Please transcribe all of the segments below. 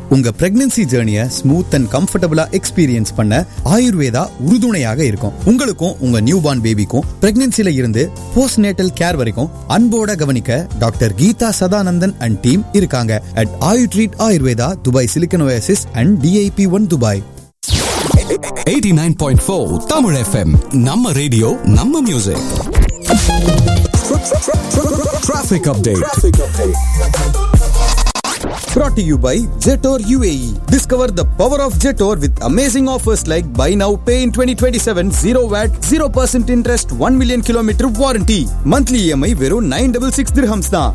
உங்க பிரெக்னன்சி ஜேர்னிய smooth and கம்ஃபர்டபுளா எக்ஸ்பீரியன்ஸ் பண்ண ஆயுர்வேதா உறுதுணையாக இருக்கும் உங்களுக்கும் உங்க நியூ பார்ன் பேபிக்கும் பிரெக்னன்சில இருந்து போஸ்ட் நேட்டல் கேர் வரைக்கும் அன்போட கவனிக்க doctor Geetha Sadanandan and team இருக்காங்க at Ayu treat Ayurveda Dubai Silicon Oasis and DIP one Dubai 89.4 Tamil FM நம்ம ரேடியோ நம்ம music Traffic update Brought to you by Jetor UAE. Discover the power of Jetor with amazing offers like buy now, pay in 2027, 0 VAT, 0% interest, 1 million kilometer warranty. Monthly EMI வெறும் 966 dirhams தான்.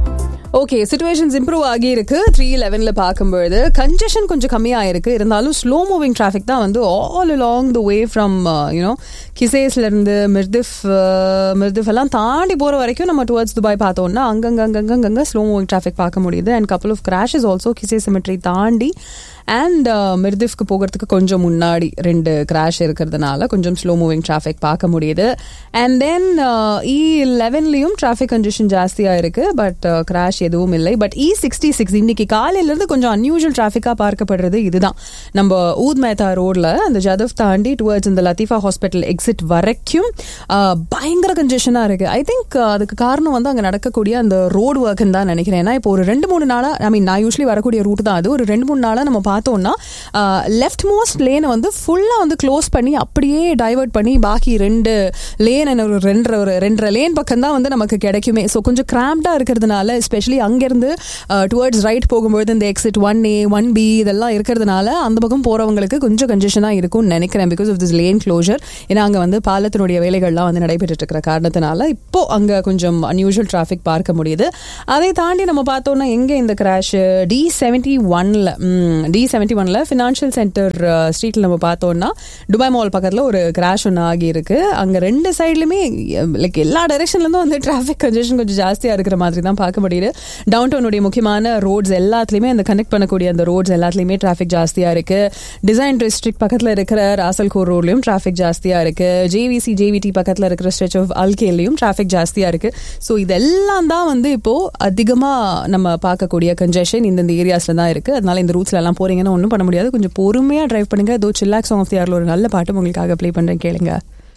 Okay situations improve ஆகி இருக்கு three லெவன்ல பார்க்கும்பொழுது congestion கொஞ்சம் கம்மியாக இருக்கு இருந்தாலும் slow moving traffic தான் வந்து all along the way from you know கிசேஸ்ல இருந்து மிர்திஃப் மிர்திஃப் எல்லாம் தாண்டி போற வரைக்கும் நம்ம டுவர்ட்ஸ் துபாய் பார்த்தோம்னா அங்கங்க அங்கங்க அங்கங்க ஸ்லோ மூவிங் டிராஃபிக் பார்க்க முடியுது and couple of crashes also Qusais cemetery தாண்டி அண்ட் மிர்திஃப்க்கு போகிறதுக்கு கொஞ்சம் முன்னாடி ரெண்டு கிராஷ் இருக்கிறதுனால கொஞ்சம் ஸ்லோ மூவிங் டிராஃபிக் பார்க்க முடியுது அண்ட் தென் இ லெவன்லையும் டிராஃபிக் கன்ஜெஷன் ஜாஸ்தியாக இருக்கு பட் கிராஷ் எதுவும் இல்லை பட் இ சிக்ஸ்டி சிக்ஸ் இன்னைக்கு காலையிலேருந்து கொஞ்சம் அன்யூஷுவல் டிராஃபிக்காக பார்க்கப்படுறது இதுதான் நம்ம ஊத் மேத்தா ரோட்ல அந்த ஜதவ் தாண்டி டுவர்ட்ஸ் இந்த லத்தீஃபா ஹாஸ்பிட்டல் எக்ஸிட் வரைக்கும் uh, பயங்கர கன்ஜெஷனாக இருக்கு ஐ திங்க் அதுக்கு காரணம் வந்து அங்கே நடக்கக்கூடிய அந்த ரோடு ஒர்க்குன்னு தான் நினைக்கிறேன் ஏன்னா இப்போ ஒரு ரெண்டு மூணு நாளாக ஐ மீன் நான் யூஸ்வலி வரக்கூடிய ரூட் தான் அது ஒரு ரெண்டு மூணு நாளாக நம்ம பார்த்தோம்னா லெஃப்ட் மோஸ்ட் லேனை வந்து ஃபுல்லாக வந்து க்ளோஸ் பண்ணி அப்படியே டைவர்ட் பண்ணி பாக்கி ரெண்டு லேன் ஒரு ரெண்டரை ஒரு ரெண்டரை லேன் பக்கம் தான் வந்து நமக்கு கிடைக்குமே ஸோ கொஞ்சம் கிராம்டாக இருக்கிறதுனால எஸ்பெஷலி அங்கேருந்து டுவர்ட்ஸ் ரைட் போகும்போது இந்த exit one A one B இதெல்லாம் இருக்கிறதுனால அந்த பக்கம் போகிறவங்களுக்கு கொஞ்சம் கன்ஜெஷனாக இருக்கும்னு நினைக்கிறேன் because of this lane closure ஏன்னா அங்கே வந்து பாலத்தினுடைய வேலைகள்லாம் வந்து நடைபெற்றுட்டு இருக்கிற காரணத்தினால இப்போ அங்கே கொஞ்சம் அன்யூஷுவல் டிராஃபிக் பார்க்க முடியுது அதை தாண்டி நம்ம பார்த்தோம்னா எங்கே இந்த கிராஷ் டி செவன்டி ஒன்ல டி செவன்டி ஒன்ல ஃபினான்ஷியல் சென்டர் ஸ்ட்ரீட்ல நம்ம பார்த்தோம்னா துபாய் மால் பக்கத்தில் ஒரு கிராஷ் ஒன்று ஆகி இருக்கு அங்கே ரெண்டு சைட்லையுமே லைக் எல்லா டைரக்ஷன்லேருந்தும் வந்து டிராஃபிக் கன்ஜெஷன் கொஞ்சம் ஜாஸ்தியாக இருக்கிற மாதிரி தான் பார்க்க முடியுது டவுன் டவுனுடைய முக்கியமான ரோட்ஸ் எல்லாத்துலேயுமே அந்த கனெக்ட் பண்ணக்கூடிய அந்த ரோட்ஸ் எல்லாத்துலேயுமே டிராஃபிக் ஜாஸ்தியாக இருக்கு டிசைன் டிஸ்ட்ரிக்ட் பக்கத்தில் இருக்கிற ராசல்கோர் ரோட்லையும் டிராஃபிக் ஜாஸ்தியாக இருக்கு ஜேவிசி ஜேவிடி பக்கத்தில் இருக்கிற ஸ்ட்ரெச் ஆஃப் அல்கேலையும் டிராஃபிக் ஜாஸ்தியாக இருக்கு ஸோ இதெல்லாம் தான் வந்து இப்போ அதிகமாக நம்ம பார்க்கக்கூடிய கன்ஜெஷன் இந்தந்த ஏரியாஸ்ல தான் இருக்கு அதனால இந்த ரூட்ஸ்ல எல்லாம் போறீங்கன்னா ஒன்றும் பண்ண முடியாது கொஞ்சம் பொறுமையாக டிரைவ் பண்ணுங்க இதோ சில்லாக் சாங் ஆஃப் தியாரில் ஒரு நல்ல பாட்டு உங்களுக்காக ப்ளே பண்றேன் கேளுங்க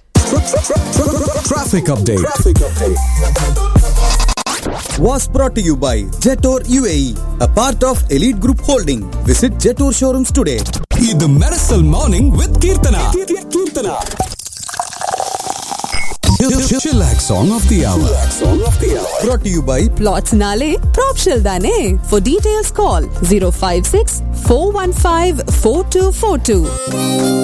Traffic update Was brought to you by Jetor UAE, a part of Elite Group Holding. Visit Jetor showrooms today. இது Mersal morning with Keerthana Keerthana Chillax song of the hour. Song of the hour. Brought to you by प्लॉट्सनाले प्रॉप्शल दाने for details call 056 415 4242